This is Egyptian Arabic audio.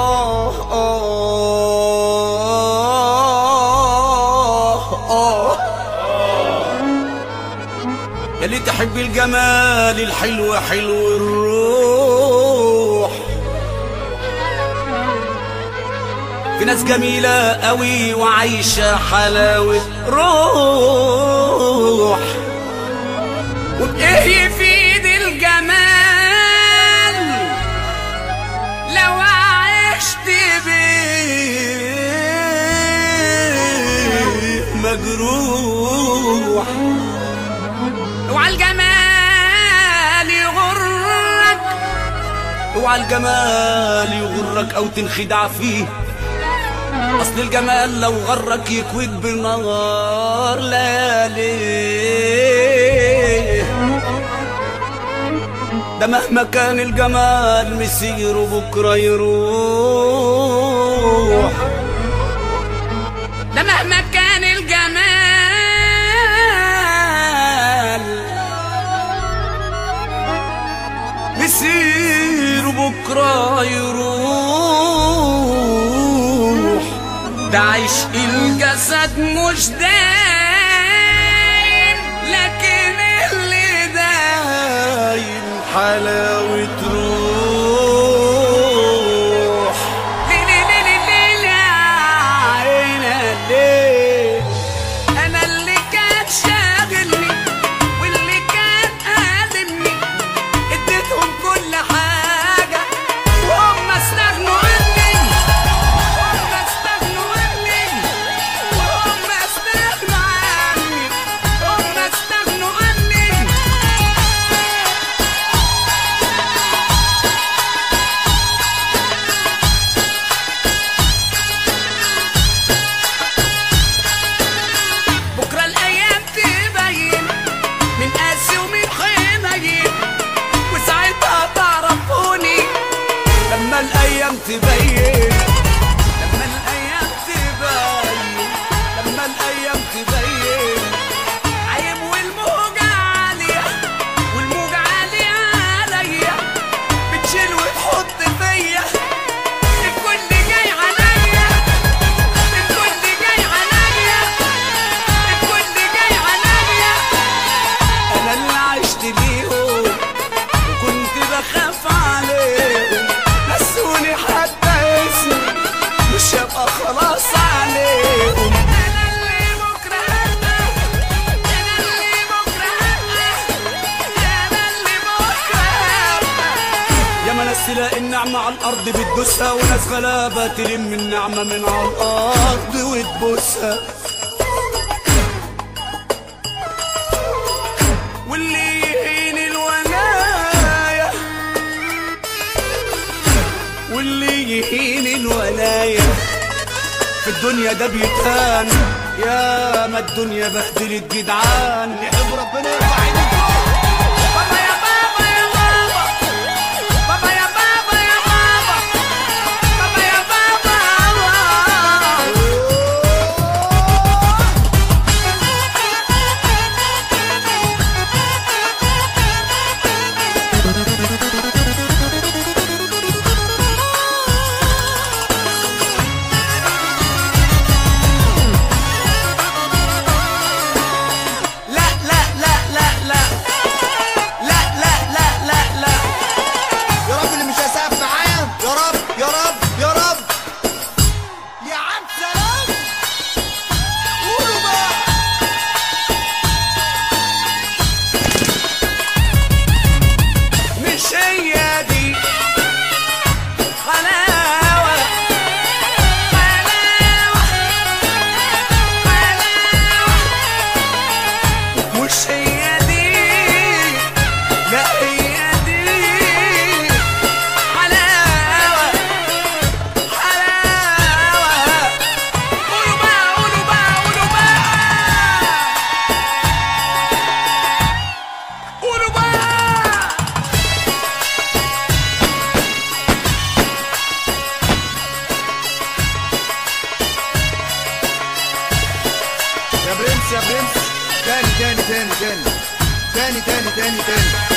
آه آه آه يلي تحب الجمال الحلو حلو الروح في ناس جميلة قوي وعايشة حلاوة روح وبإيه يفيد الجمال لو عشت بيه مجروح اوعى الجمال يغرك اوعى الجمال يغرك او تنخدع فيه اصل الجمال لو غرك يكويك بنار ليالي ده مهما كان الجمال مسيره بكره يروح ده مهما كان الجمال مسيره بكره يروح ده عشق الجسد مش دايم لكن اللي دايم حلاوة روح ليه ليه ليه ليه ليه ليه عينا ليه أنا اللي كان شاغلني واللي كان قادمني اديتهم كل حاجة وهم استغنوا عني هم استغنوا عني هم استغنوا عني هم استغنوا عني بكرة الأيام تبين من قاسي ومن حنين وساعتها تعرفوني لما الأيام تبين لما الأيام تبين لما الأيام تبين عيب والموجة عالية والموجة عالية عليا بتشيل وتحط فيا الكل جاي عليا الكل جاي عليا الكل جاي عليا انا اللي عشت ليهم وكنت بخاف عليهم نسوني حتى اسمي مش هبقى خلاص عليهم انا اللي بكره هبقى انا اللي بكره هبقى انا اللي بكره هبقى يا ما ناس تلاقي النعمة على الأرض بتدوسها وناس غلابة تلم النعمة من على الأرض وتبوسها واللي يهين الولاية واللي يهين الولاية في الدنيا ده بيتهان يا ما الدنيا بهدلت جدعان يحب ربنا يرفع ايدك بابا يا بابا يا بابا بابا يا بابا يا بابا بابا يا بابا لا لا لا لا لا لا لا لا لا لا يا رب اللي مش هيسقف معايا يا رب يا رب يا رب يا عم سلام قولوا بقى مش هي دي حلاوة حلاوة حلاوة مش هي دي لا هي دي حلاوة حلاوة قولوا بقى قولوا بقى قولوا بقى قولوا بقى يا برنس يا برنس تاني تاني تاني تاني تاني تاني تاني تاني